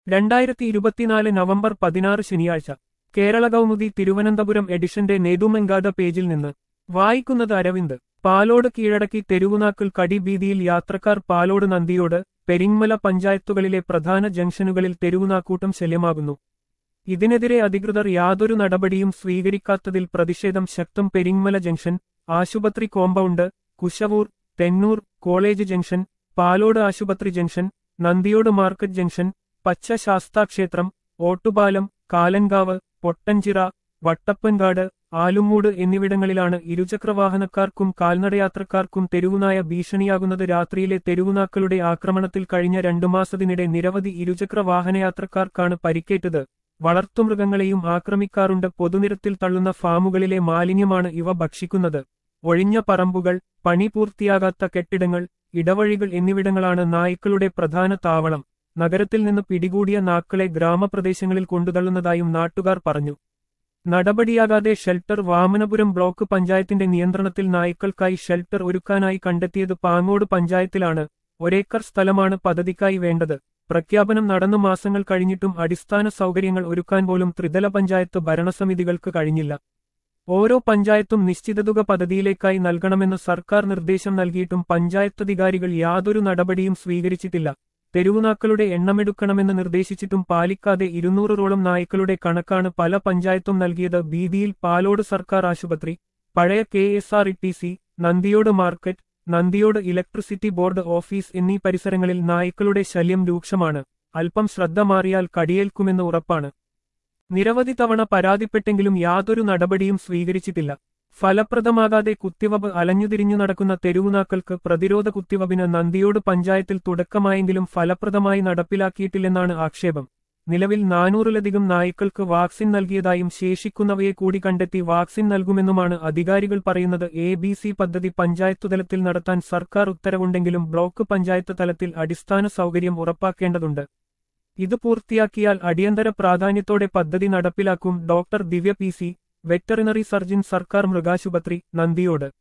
രണ്ടായിരത്തി ഇരുപത്തിനാല് നവംബർ പതിനാറ് ശനിയാഴ്ച കേരള കൗമുദി തിരുവനന്തപുരം എഡിഷന്റെ നേതുമെങ്കാത പേജിൽ നിന്ന് വായിക്കുന്നത് അരവിന്ദ് പാലോട് കീഴടക്കി തെരുവുനാക്കൾ കടിഭീതിയിൽ യാത്രക്കാർ പാലോട് നന്ദിയോട് പെരിങ്മല പഞ്ചായത്തുകളിലെ പ്രധാന ജംഗ്ഷനുകളിൽ തെരുവുനാക്കൂട്ടം ശല്യമാകുന്നു ഇതിനെതിരെ അധികൃതർ യാതൊരു നടപടിയും സ്വീകരിക്കാത്തതിൽ പ്രതിഷേധം ശക്തം പെരിങ്മല ജംഗ്ഷൻ ആശുപത്രി compound Kushavoor Thennoor college junction Palode ആശുപത്രി ജംഗ്ഷൻ നന്ദിയോട് മാർക്കറ്റ് ജംഗ്ഷൻ പച്ച ശാസ്താക്ഷേത്രം ഓട്ടുപാലം കാലൻകാവ് പൊട്ടൻചിറ വട്ടപ്പൻകാട് ആലുമൂട് എന്നിവിടങ്ങളിലാണ് ഇരുചക്രവാഹനക്കാർക്കും കാൽനടയാത്രക്കാർക്കും തെരുവുനായ ഭീഷണിയാകുന്നത് രാത്രിയിലെ തെരുവുനാക്കളുടെ ആക്രമണത്തിൽ കഴിഞ്ഞ രണ്ടു മാസത്തിനിടെ നിരവധി ഇരുചക്ര വാഹനയാത്രക്കാർക്കാണ് പരിക്കേറ്റത് വളർത്തുമൃഗങ്ങളെയും ആക്രമിക്കാറുണ്ട് പൊതുനിരത്തിൽ തള്ളുന്ന ഫാമുകളിലെ മാലിന്യമാണ് ഇവ ഭക്ഷിക്കുന്നത് ഒഴിഞ്ഞ പറമ്പുകൾ പണി പൂർത്തിയാകാത്ത കെട്ടിടങ്ങൾ ഇടവഴികൾ എന്നിവിടങ്ങളാണ് നായ്ക്കളുടെ പ്രധാന താവളം നഗരത്തിൽ നിന്ന് പിടികൂടിയ നാക്കളെ ഗ്രാമപ്രദേശങ്ങളിൽ കൊണ്ടുതള്ളുന്നതായും നാട്ടുകാർ പറഞ്ഞു നടപടിയാകാതെ ഷെൽട്ടർ വാമനപുരം ബ്ലോക്ക് പഞ്ചായത്തിന്റെ നിയന്ത്രണത്തിൽ നായ്ക്കൾക്കായി ഷെൽട്ടർ ഒരുക്കാനായി കണ്ടെത്തിയത് പാങ്ങോട് പഞ്ചായത്തിലാണ് ഒരേക്കർ സ്ഥലമാണ് പദ്ധതിക്കായി വേണ്ടത് പ്രഖ്യാപനം നടന്നു മാസങ്ങൾ കഴിഞ്ഞിട്ടും അടിസ്ഥാന സൗകര്യങ്ങൾ ഒരുക്കാൻ പോലും ത്രിതല പഞ്ചായത്ത് ഭരണസമിതികൾക്ക് കഴിഞ്ഞില്ല ഓരോ പഞ്ചായത്തും നിശ്ചിത തുക പദ്ധതിയിലേക്കായി നൽകണമെന്ന് സർക്കാർ നിർദ്ദേശം നൽകിയിട്ടും പഞ്ചായത്തധികാരികൾ യാതൊരു നടപടിയും സ്വീകരിച്ചിട്ടില്ല തെരുവുനാക്കളുടെ എണ്ണമെടുക്കണമെന്ന് നിർദ്ദേശിച്ചിട്ടും പാലിക്കാതെ ഇരുന്നൂറോളം നായ്ക്കളുടെ കണക്കാണ് പല പഞ്ചായത്തും നൽകിയത് ബീദിയിൽ പാലോട് സർക്കാർ ആശുപത്രി പഴയ K S R E T C Nandiyode market Nandiyode electricity board office എന്നീ പരിസരങ്ങളിൽ നായ്ക്കളുടെ ശല്യം രൂക്ഷമാണ് അല്പം ശ്രദ്ധ മാറിയാൽ കടിയേൽക്കുമെന്ന് ഉറപ്പാണ് നിരവധി തവണ പരാതിപ്പെട്ടെങ്കിലും യാതൊരു നടപടിയും സ്വീകരിച്ചിട്ടില്ല ഫലപ്രദമാകാതെ കുത്തിവബ് അലഞ്ഞുതിരിഞ്ഞു നടക്കുന്ന തെരുവുനാക്കൾക്ക് പ്രതിരോധ കുത്തിവബിന് നന്ദിയോട് പഞ്ചായത്തിൽ തുടക്കമായെങ്കിലും ഫലപ്രദമായി നടപ്പിലാക്കിയിട്ടില്ലെന്നാണ് ആക്ഷേപം നിലവിൽ നാനൂറിലധികം നായ്ക്കൾക്ക് വാക്സിൻ നൽകിയതായും ശേഷിക്കുന്നവയെ കൂടി കണ്ടെത്തി വാക്സിൻ നൽകുമെന്നുമാണ് അധികാരികൾ പറയുന്നത് എ ബി സി പദ്ധതി പഞ്ചായത്തു തലത്തിൽ നടത്താൻ സർക്കാർ ഉത്തരവുണ്ടെങ്കിലും ബ്ലോക്ക് പഞ്ചായത്ത് തലത്തിൽ അടിസ്ഥാന സൗകര്യം ഉറപ്പാക്കേണ്ടതുണ്ട് ഇത് പൂർത്തിയാക്കിയാൽ അടിയന്തര പ്രാധാന്യത്തോടെ പദ്ധതി നടപ്പിലാക്കും doctor Divya P C veterinary surgeon സർക്കാർ മൃഗാശുപത്രി നന്ദിയോട്